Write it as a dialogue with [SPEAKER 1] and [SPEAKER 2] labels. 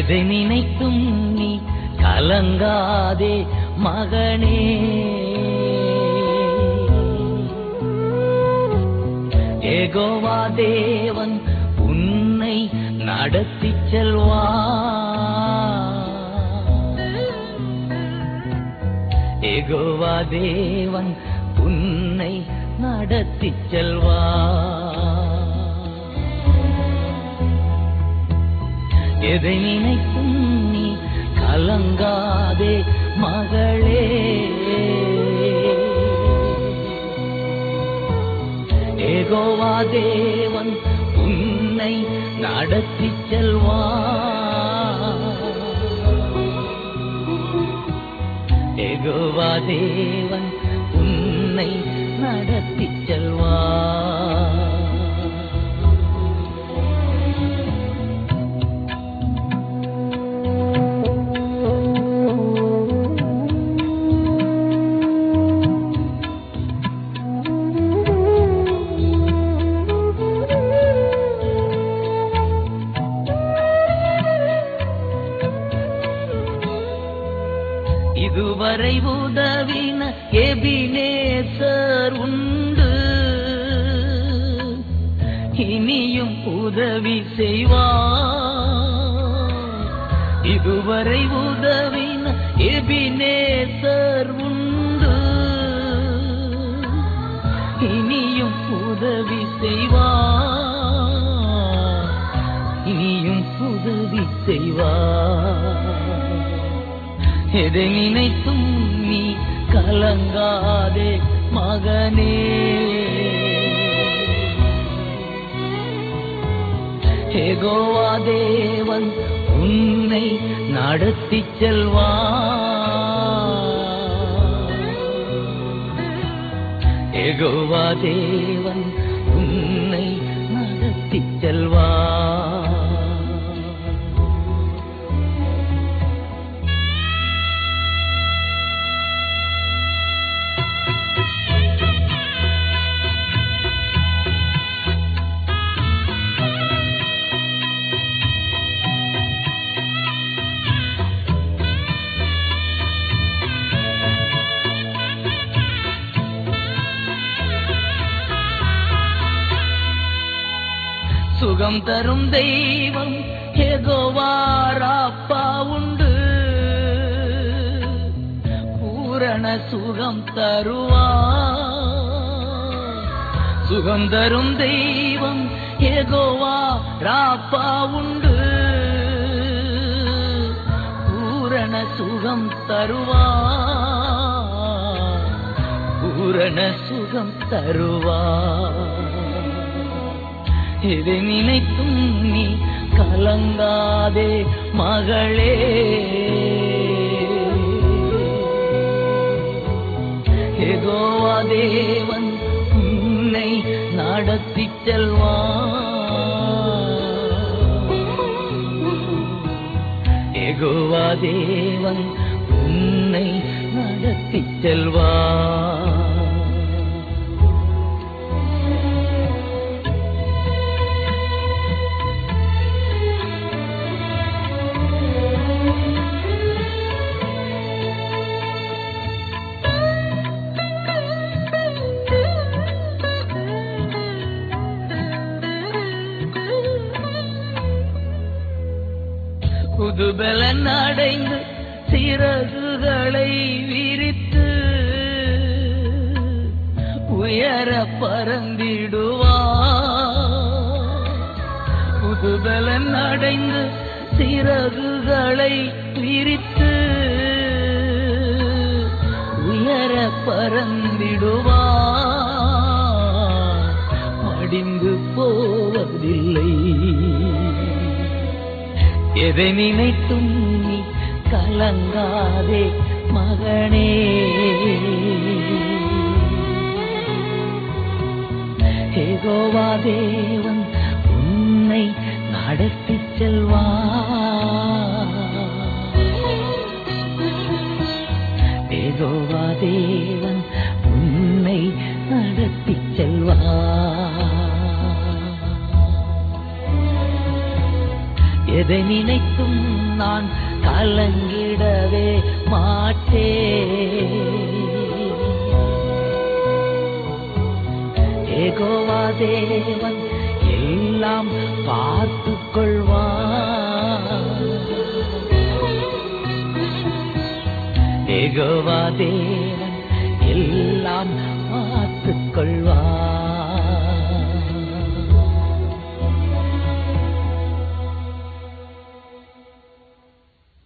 [SPEAKER 1] எதை நினைத்தும் நீ கலங்காதே மகனே ஏகோவா தேவன் உன்னை நடத்திச் செல்வா ஏகோவா தேவன் உன்னை நடத்திச் செல்வா எதை நினைக்கும் நீ கலங்காதே மகளே ஏகோவா தேவன் உன்னை நடத்திச் செல்வா ஏகோவா தேவன் உன்னை நடத்திச் செல்வா இதுவரை உதவின எபினேசர் உண்டு இனியும் உதவி செய்வார் இதுவரை உதவின எபினேசர் உண்டு இனியும் உதவி செய்வார் இனியும் உதவி செய்வார் எதை நினைத்தும் நீ கலங்காதே மகனே ஏகோவா தேவன் உன்னை நடத்திச் செல்வா ஏகோவா தேவன் உன்னை நடத்திச் செல்வா சுகம் தரும் தெய்வம் எகோவாராப்பா உண்டு பூரண சுகம் தருவா சுகம் தரும் தெய்வம் எகோவா ராப்பா உண்டு பூரண சுகம் தருவா பூரண சுகம் தருவா இதை நினைத்தும் நீ கலங்காதே மகளே ஏகோவா தேவன் உன்னை நடத்திச் செல்வா ஏகோவா தேவன் உன்னை நடத்திச் செல்வா புதுபலன் அடைந்து சிறகுகளை விரித்து உயர பறந்திடுவா புதுபலன் அடைந்து சிறகுகளை விரித்து உயர பறந்திடுவா மடிந்து போவதில்லை எதை நினைத்தும் நீ கலங்காதே மகனே ஏகோவா தேவன் உன்னை நடத்திச் செல்வா ஏகோவா தேவன் உன்னை நடத்திச் செல்வா எதை நினைத்தும் நான் கலங்கிடவே மாட்டேன் ஏகோவா தேவன் எல்லாம் பார்த்து கொள்வான் ஏகோவா தேவன் எல்லாம்